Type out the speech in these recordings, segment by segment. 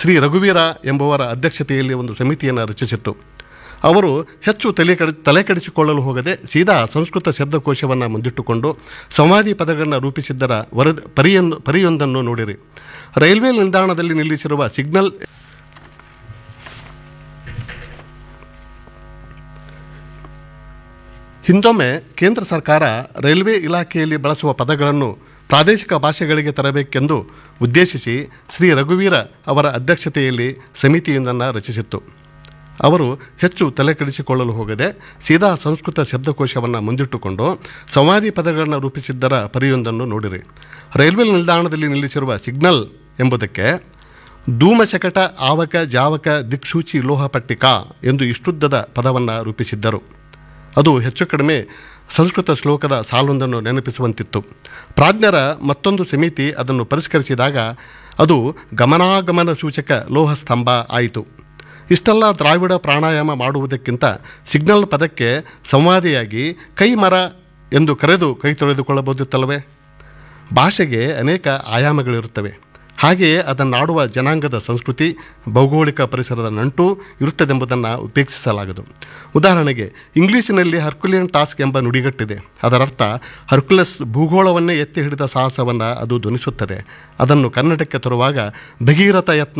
ಶ್ರೀ ರಘುವೀರ ಎಂಬುವರ ಅಧ್ಯಕ್ಷತೆಯಲ್ಲಿ ಒಂದು ಸಮಿತಿಯನ್ನು ರಚಿಸಿತ್ತು ಅವರು ಹೆಚ್ಚು ತಲೆ ಕಡಿ ತಲೆ ಕೆಡಿಸಿಕೊಳ್ಳಲು ಹೋಗದೆ ಸೀದಾ ಸಂಸ್ಕೃತ ಶಬ್ದಕೋಶವನ್ನು ಮುಂದಿಟ್ಟುಕೊಂಡು ಸಂವಾದಿ ಪದಗಳನ್ನು ರೂಪಿಸಿದ್ದರ ವರದಿ ಪರಿಯೊಂದು ಪರಿಯೊಂದನ್ನು ನೋಡಿರಿ ರೈಲ್ವೆ ನಿಲ್ದಾಣದಲ್ಲಿ ನಿಲ್ಲಿಸಿರುವ ಸಿಗ್ನಲ್ ಹಿಂದೊಮ್ಮೆ ಕೇಂದ್ರ ಸರ್ಕಾರ ರೈಲ್ವೆ ಇಲಾಖೆಯಲ್ಲಿ ಬಳಸುವ ಪದಗಳನ್ನು ಪ್ರಾದೇಶಿಕ ಭಾಷೆಗಳಿಗೆ ತರಬೇಕೆಂದು ಉದ್ದೇಶಿಸಿ ಶ್ರೀ ರಘುವೀರ ಅವರ ಅಧ್ಯಕ್ಷತೆಯಲ್ಲಿ ಸಮಿತಿಯೊಂದನ್ನು ರಚಿಸಿತ್ತು ಅವರು ಹೆಚ್ಚು ತಲೆ ಕೆಡಿಸಿಕೊಳ್ಳಲು ಹೋಗದೆ ಸೀದಾ ಸಂಸ್ಕೃತ ಶಬ್ದಕೋಶವನ್ನು ಮುಂದಿಟ್ಟುಕೊಂಡು ಸಂವಾದಿ ಪದಗಳನ್ನು ರೂಪಿಸಿದ್ದರ ಪರಿಯೊಂದನ್ನು ನೋಡಿರಿ ರೈಲ್ವೆ ನಿಲ್ದಾಣದಲ್ಲಿ ನಿಲ್ಲಿಸಿರುವ ಸಿಗ್ನಲ್ ಎಂಬುದಕ್ಕೆ ಧೂಮಶಕಟ ಆವಕ ಜಾವಕ ದಿಕ್ಸೂಚಿ ಲೋಹ ಪಟ್ಟಿಕಾ ಎಂದು ಇಷ್ಟುದ್ದದ ಪದವನ್ನು ರೂಪಿಸಿದ್ದರು ಅದು ಹೆಚ್ಚು ಕಡಿಮೆ ಸಂಸ್ಕೃತ ಶ್ಲೋಕದ ಸಾಲೊಂದನ್ನು ನೆನಪಿಸುವಂತಿತ್ತು ಪ್ರಾಜ್ಞರ ಮತ್ತೊಂದು ಸಮಿತಿ ಅದನ್ನು ಪರಿಷ್ಕರಿಸಿದಾಗ ಅದು ಗಮನಾಗಮನ ಸೂಚಕ ಲೋಹ ಸ್ತಂಭ ಆಯಿತು ಇಷ್ಟೆಲ್ಲ ದ್ರಾವಿಡ ಪ್ರಾಣಾಯಾಮ ಮಾಡುವುದಕ್ಕಿಂತ ಸಿಗ್ನಲ್ ಪದಕ್ಕೆ ಸಂವಾದಿಯಾಗಿ ಕೈ ಮರ ಎಂದು ಕರೆದು ಕೈ ತೊಳೆದುಕೊಳ್ಳಬಹುದಿತ್ತಲ್ಲವೇ ಭಾಷೆಗೆ ಅನೇಕ ಆಯಾಮಗಳಿರುತ್ತವೆ ಹಾಗೆಯೇ ಅದನ್ನಾಡುವ ಜನಾಂಗದ ಸಂಸ್ಕೃತಿ ಭೌಗೋಳಿಕ ಪರಿಸರದ ನಂಟು ಇರುತ್ತದೆಂಬುದನ್ನು ಉಪೇಕ್ಷಿಸಲಾಗದು ಉದಾಹರಣೆಗೆ ಇಂಗ್ಲೀಷಿನಲ್ಲಿ ಹರ್ಕುಲಿಯನ್ ಟಾಸ್ಕ್ ಎಂಬ ನುಡಿಗಟ್ಟಿದೆ ಅದರರ್ಥ ಹರ್ಕುಲಸ್ ಭೂಗೋಳವನ್ನೇ ಎತ್ತಿ ಹಿಡಿದ ಸಾಹಸವನ್ನು ಅದು ಧ್ವನಿಸುತ್ತದೆ ಅದನ್ನು ಕನ್ನಡಕ್ಕೆ ತರುವಾಗ ಭಗೀರಥ ಯತ್ನ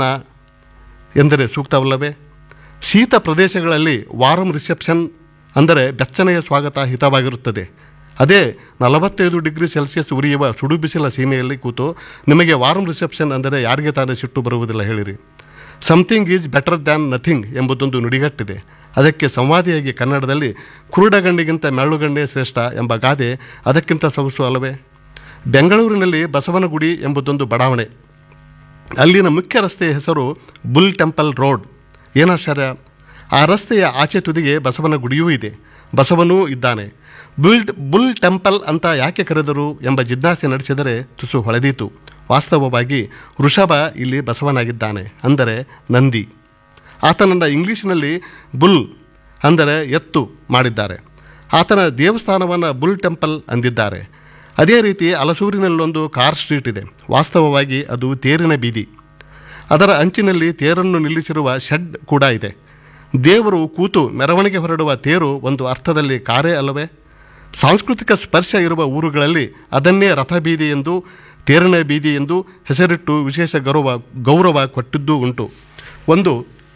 ಎಂದರೆ ಸೂಕ್ತವಲ್ಲವೇ ಶೀತ ಪ್ರದೇಶಗಳಲ್ಲಿ ವಾರಂ ರಿಸೆಪ್ಷನ್ ಅಂದರೆ ಬೆಚ್ಚನೆಯ ಸ್ವಾಗತ ಹಿತವಾಗಿರುತ್ತದೆ ಅದೇ ನಲವತ್ತೈದು ಡಿಗ್ರಿ ಸೆಲ್ಸಿಯಸ್ ಉರಿಯುವ ಸುಡು ಬಿಸಿಲ ಸೀಮೆಯಲ್ಲಿ ಕೂತು ನಿಮಗೆ ವಾರಂ ರಿಸೆಪ್ಷನ್ ಅಂದರೆ ಯಾರಿಗೆ ತಾನೇ ಸಿಟ್ಟು ಬರುವುದಿಲ್ಲ ಹೇಳಿರಿ something is better than nothing ಎಂಬುದೊಂದು ನುಡಿಗಟ್ಟಿದೆ ಅದಕ್ಕೆ ಸಂವಾದಿಯಾಗಿ ಕನ್ನಡದಲ್ಲಿ ಕುರುಡಗಣ್ಣಿಗಿಂತ ಮೆಳ್ಳುಗಣ್ಣೆ ಶ್ರೇಷ್ಠ ಎಂಬ ಗಾದೆ ಅದಕ್ಕಿಂತ ಸೊಗಸು ಅಲ್ಲವೇ ಬೆಂಗಳೂರಿನಲ್ಲಿ ಬಸವನಗುಡಿ ಎಂಬುದೊಂದು ಬಡಾವಣೆ ಅಲ್ಲಿನ ಮುಖ್ಯ ರಸ್ತೆಯ ಹೆಸರು ಬುಲ್ ಟೆಂಪಲ್ ರೋಡ್ ಏನಾಶ್ಚರ್ಯ ಆ ರಸ್ತೆಯ ಆಚೆ ತುದಿಗೆ ಬಸವನ ಗುಡಿಯೂ ಇದೆ ಬಸವನೂ ಇದ್ದಾನೆ ಬುಲ್ ಬುಲ್ ಟೆಂಪಲ್ ಅಂತ ಯಾಕೆ ಕರೆದರು ಎಂಬ ಜಿಜ್ಞಾಸೆ ನಡೆಸಿದರೆ ತುಸು ಹೊಳೆದೀತು ವಾಸ್ತವವಾಗಿ ವೃಷಭ ಇಲ್ಲಿ ಬಸವನಾಗಿದ್ದಾನೆ ಅಂದರೆ ನಂದಿ ಆತನನ್ನು ಇಂಗ್ಲೀಷಿನಲ್ಲಿ ಬುಲ್ ಅಂದರೆ ಎತ್ತು ಮಾಡಿದ್ದಾರೆ ಆತನ ದೇವಸ್ಥಾನವನ್ನು ಬುಲ್ ಟೆಂಪಲ್ ಅಂದಿದ್ದಾರೆ ಅದೇ ರೀತಿ ಅಲಸೂರಿನಲ್ಲೊಂದು ಕಾರ್ ಸ್ಟ್ರೀಟ್ ಇದೆ ವಾಸ್ತವವಾಗಿ ಅದು ತೇರಿನ ಬೀದಿ ಅದರ ಅಂಚಿನಲ್ಲಿ ತೇರನ್ನು ನಿಲ್ಲಿಸಿರುವ ಶೆಡ್ ಕೂಡ ಇದೆ ದೇವರು ಕೂತು ಮೆರವಣಿಗೆ ಹೊರಡುವ ತೇರು ಒಂದು ಅರ್ಥದಲ್ಲಿ ಕಾರೇ ಅಲ್ಲವೇ ಸಾಂಸ್ಕೃತಿಕ ಸ್ಪರ್ಶ ಇರುವ ಊರುಗಳಲ್ಲಿ ಅದನ್ನೇ ರಥಬೀದಿ ಎಂದು ತೇರಿನ ಬೀದಿ ಎಂದು ಹೆಸರಿಟ್ಟು ವಿಶೇಷ ಗೌರವ ಗೌರವ ಕೊಟ್ಟಿದ್ದೂ ಉಂಟು ಒಂದು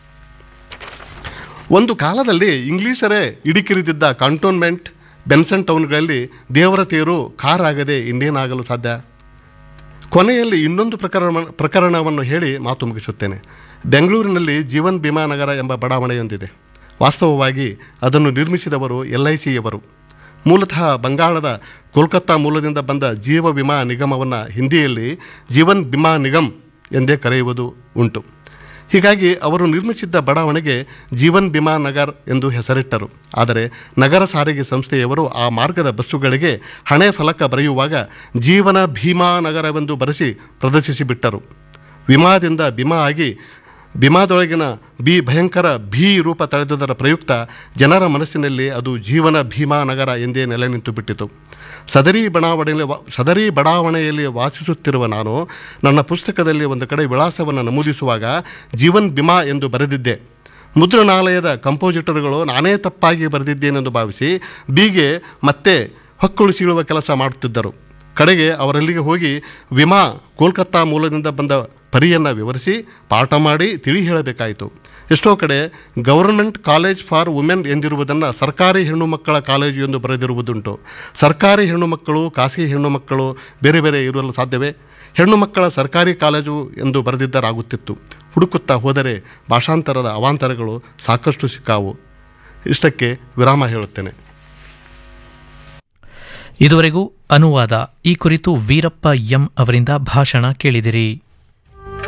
ಒಂದು ಕಾಲದಲ್ಲಿ ಇಂಗ್ಲೀಷರೇ ಇಡಿಕಿರಿದಿದ್ದ ಕಂಟೋನ್ಮೆಂಟ್ ಬೆನ್ಸನ್ ಟೌನ್ಗಳಲ್ಲಿ ದೇವರ ತೇರು ಕಾರ್ ಆಗದೆ ಇನ್ನೇನಾಗಲು ಸಾಧ್ಯ ಕೊನೆಯಲ್ಲಿ ಇನ್ನೊಂದು ಪ್ರಕರಣ ಪ್ರಕರಣವನ್ನು ಹೇಳಿ ಮಾತು ಮುಗಿಸುತ್ತೇನೆ ಬೆಂಗಳೂರಿನಲ್ಲಿ ಜೀವನ್ ಭೀಮಾ ನಗರ ಎಂಬ ಬಡಾವಣೆಯೊಂದಿದೆ ವಾಸ್ತವವಾಗಿ ಅದನ್ನು ನಿರ್ಮಿಸಿದವರು ಎಲ್ ಐ ಸಿಯವರು ಮೂಲತಃ ಬಂಗಾಳದ ಕೋಲ್ಕತ್ತಾ ಮೂಲದಿಂದ ಬಂದ ಜೀವ ವಿಮಾ ನಿಗಮವನ್ನು ಹಿಂದಿಯಲ್ಲಿ ಜೀವನ್ ವಿಮಾ ನಿಗಮ್ ಎಂದೇ ಕರೆಯುವುದು ಉಂಟು ಹೀಗಾಗಿ ಅವರು ನಿರ್ಮಿಸಿದ್ದ ಬಡಾವಣೆಗೆ ಜೀವನ್ ಬಿಮಾ ನಗರ್ ಎಂದು ಹೆಸರಿಟ್ಟರು ಆದರೆ ನಗರ ಸಾರಿಗೆ ಸಂಸ್ಥೆಯವರು ಆ ಮಾರ್ಗದ ಬಸ್ಸುಗಳಿಗೆ ಹಣೆ ಫಲಕ ಬರೆಯುವಾಗ ಜೀವನ ಭೀಮಾ ನಗರವೆಂದು ಬರೆಸಿ ಪ್ರದರ್ಶಿಸಿಬಿಟ್ಟರು ವಿಮಾದಿಂದ ಬಿಮಾ ಆಗಿ ಬಿಮಾದೊಳಗಿನ ಬಿ ಭಯಂಕರ ಭೀ ರೂಪ ತಳೆದುದರ ಪ್ರಯುಕ್ತ ಜನರ ಮನಸ್ಸಿನಲ್ಲಿ ಅದು ಜೀವನ ಭೀಮಾ ನಗರ ಎಂದೇ ನೆಲೆ ನಿಂತು ಬಿಟ್ಟಿತು ಸದರಿ ಬಡಾವಣೆಯಲ್ಲಿ ವಾ- ಸದರಿ ಬಡಾವಣೆಯಲ್ಲಿ ವಾಸಿಸುತ್ತಿರುವ ನಾನು ನನ್ನ ಪುಸ್ತಕದಲ್ಲಿ ಒಂದು ಕಡೆ ವಿಳಾಸವನ್ನು ನಮೂದಿಸುವಾಗ ಜೀವನ್ ಬಿಮಾ ಎಂದು ಬರೆದಿದ್ದೆ ಮುದ್ರಣಾಲಯದ ಕಂಪೋಸಿಟರ್ಗಳು ನಾನೇ ತಪ್ಪಾಗಿ ಬರೆದಿದ್ದೇನೆಂದು ಭಾವಿಸಿ ಬಿಗೆ ಮತ್ತೆ ಹೊಕ್ಕುಳು ಸೀಳುವ ಕೆಲಸ ಮಾಡುತ್ತಿದ್ದರು ಕಡೆಗೆ ಅವರಲ್ಲಿಗೆ ಹೋಗಿ ವಿಮಾ ಕೋಲ್ಕತ್ತಾ ಮೂಲದಿಂದ ಬಂದ ಪರಿಯನ್ನು ವಿವರಿಸಿ ಪಾಠ ಮಾಡಿ ತಿಳಿ ಹೇಳಬೇಕಾಯಿತು ಎಷ್ಟೋ ಕಡೆ ಗವರ್ಮೆಂಟ್ ಕಾಲೇಜ್ ಫಾರ್ ವುಮೆನ್ ಎಂದಿರುವುದನ್ನು ಸರ್ಕಾರಿ ಹೆಣ್ಣು ಮಕ್ಕಳ ಕಾಲೇಜು ಎಂದು ಬರೆದಿರುವುದುಂಟು ಸರ್ಕಾರಿ ಹೆಣ್ಣು ಮಕ್ಕಳು ಖಾಸಗಿ ಹೆಣ್ಣು ಮಕ್ಕಳು ಬೇರೆ ಬೇರೆ ಇರಲು ಸಾಧ್ಯವೇ ಹೆಣ್ಣು ಮಕ್ಕಳ ಸರ್ಕಾರಿ ಕಾಲೇಜು ಎಂದು ಬರೆದಿದ್ದರಾಗುತ್ತಿತ್ತು ಹುಡುಕುತ್ತಾ ಹೋದರೆ ಭಾಷಾಂತರದ ಅವಾಂತರಗಳು ಸಾಕಷ್ಟು ಸಿಕ್ಕಾವು ಇಷ್ಟಕ್ಕೆ ವಿರಾಮ ಹೇಳುತ್ತೇನೆ ಇದುವರೆಗೂ ಅನುವಾದ ಈ ಕುರಿತು ವೀರಪ್ಪ ಎಂ ಅವರಿಂದ ಭಾಷಣ ಕೇಳಿದಿರಿ